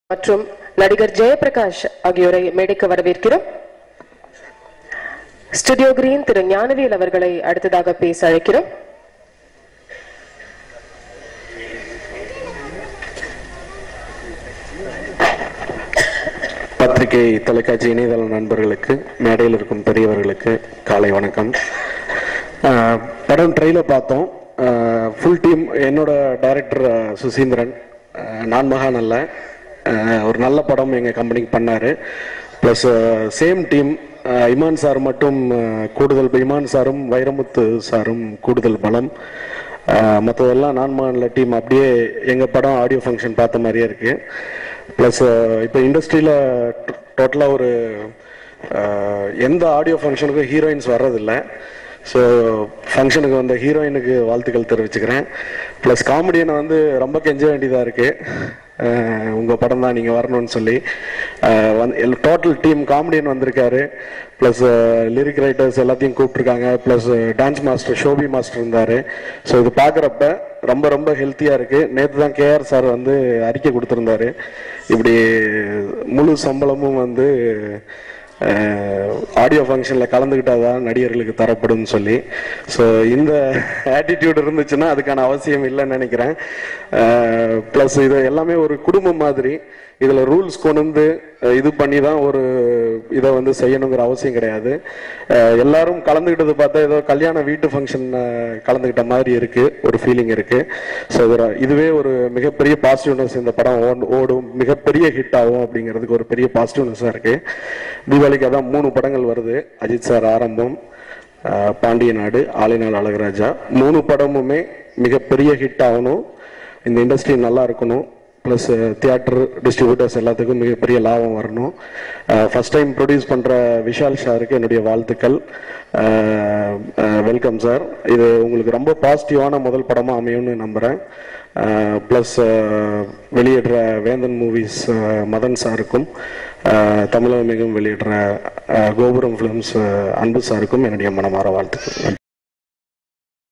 மற்றும் நடிகர் ஜெயபிரகாஷ் ஆகியோரை மேடைக்கு வரவேற்கிறோம் ஸ்டுடியோ கிரீன் திரு ஞானவேல் அவர்களை அடுத்ததாக பேச அழைக்கிறோம் பத்திரிகை தொலைக்காட்சி இணையதள நண்பர்களுக்கு மேடையில் இருக்கும் பெரியவர்களுக்கு காலை வணக்கம் ஆஹ் படம் ட்ரெயிலர் பார்த்தோம் ஃபுல் டீம் என்னோட டைரக்டர் சுசீந்திரன் ஆஹ் நான் மகான் அல்ல ஆஹ் ஒரு நல்ல படம் எங்கள் கம்பெனிக்கு பண்ணார் plus same team Imman sir மட்டும் ஆஹ் கூடுதல் இமான் சாரும் வைரமுத்து சாரும் கூடுதல் பலம் ஆஹ் மற்றதெல்லாம் நான் மகான்ல டீம் அப்படியே எங்கள் படம் ஆடியோ ஃபங்க்ஷன் பார்த்த மாதிரியே இருக்குது ப்ளஸ் இப்போ இண்டஸ்ட்ரியில் டோட்டலாக ஒரு அஹ், எந்த ஆடியோ ஃபங்க்ஷனுக்கும் ஹீரோயின்ஸ் வர்றதில்ல ஸோ ஃபங்க்ஷனுக்கு வந்த ஹீரோயினுக்கு வாழ்த்துக்கள் தெரிவிச்சுக்கிறேன் ப்ளஸ் காமெடியனை வந்து ரொம்ப கெஞ்ச வேண்டியதாக இருக்குது உங்கள் படம் தான் நீங்கள் வரணும்னு சொல்லி அஹ், வந்து டோட்டல் டீம் காமெடியன் வந்திருக்காரு ப்ளஸ் லிரிக் ரைட்டர்ஸ் எல்லாத்தையும் கூப்பிட்ருக்காங்க plus dance master Sobi master இருந்தார் ஸோ இது பார்க்குறப்ப ரொம்ப ரொம்ப ஹெல்த்தியாக இருக்குது நேற்று தான் கேஆர் சார் வந்து அறிக்கை கொடுத்துருந்தாரு இப்படி முழு சம்பளமும் வந்து ஆடியோ ஃபங்க்ஷனில் கலந்துக்கிட்டாதான் நடிகர்களுக்கு தரப்படும்னு சொல்லி ஸோ இந்த ஆட்டிடியூட் இருந்துச்சுன்னா அதுக்கான அவசியம் இல்லைன்னு நினைக்கிறேன் ப்ளஸ் இது எல்லாமே ஒரு குடும்பம் மாதிரி இதில் ரூல்ஸ் கொண்டு வந்து அஹ், இது பண்ணி தான் ஒரு இதை வந்து செய்யணுங்கிற அவசியம் கிடையாது அஹ், எல்லாரும் கலந்துக்கிட்டது பார்த்தா ஏதோ கல்யாண வீட்டு ஃபங்க்ஷன் கலந்துக்கிட்ட மாதிரி இருக்கு ஒரு ஃபீலிங் இருக்கு ஸோ இதுவே ஒரு மிகப்பெரிய பாசிட்டிவ்னஸ் இந்த படம் ஓடு- ஓடும் மிகப்பெரிய ஹிட் ஆகும் அப்படிங்கிறதுக்கு ஒரு பெரிய பாசிட்டிவ்னஸாக இருக்கு தீபாவளிக்கு அதான் மூணு படங்கள் வருது அஜித் சார் ஆரம்பம் அஹ், பாண்டிய நாடு ஆலைநாள் அழகராஜா மூணு படமுமே மிகப்பெரிய ஹிட் ஆகணும் இந்த இண்டஸ்ட்ரி நல்லா இருக்கணும் ப்ளஸ் தியேட்டர் டிஸ்ட்ரிபியூட்டர்ஸ் எல்லாத்துக்கும் மிகப்பெரிய லாபம் வரணும் ஃபர்ஸ்ட் டைம் ப்ரொடியூஸ் பண்ணுற விஷால் ஷாருக்கு என்னுடைய வாழ்த்துக்கள் வெல்கம் சார் இது உங்களுக்கு ரொம்ப பாசிட்டிவான முதல் படமாக அமையும்னு நம்புகிறேன் ப்ளஸ் வெளியிடுற வேந்தன் மூவிஸ் மதன் சாருக்கும் அஹ், தமிழகம் மிகவும் வெளியிடுற அஹ், கோபுரம் ஃபிலிம்ஸ் அன்பு சாருக்கும் என்னுடைய மனமார வாழ்த்துக்கள் நன்றி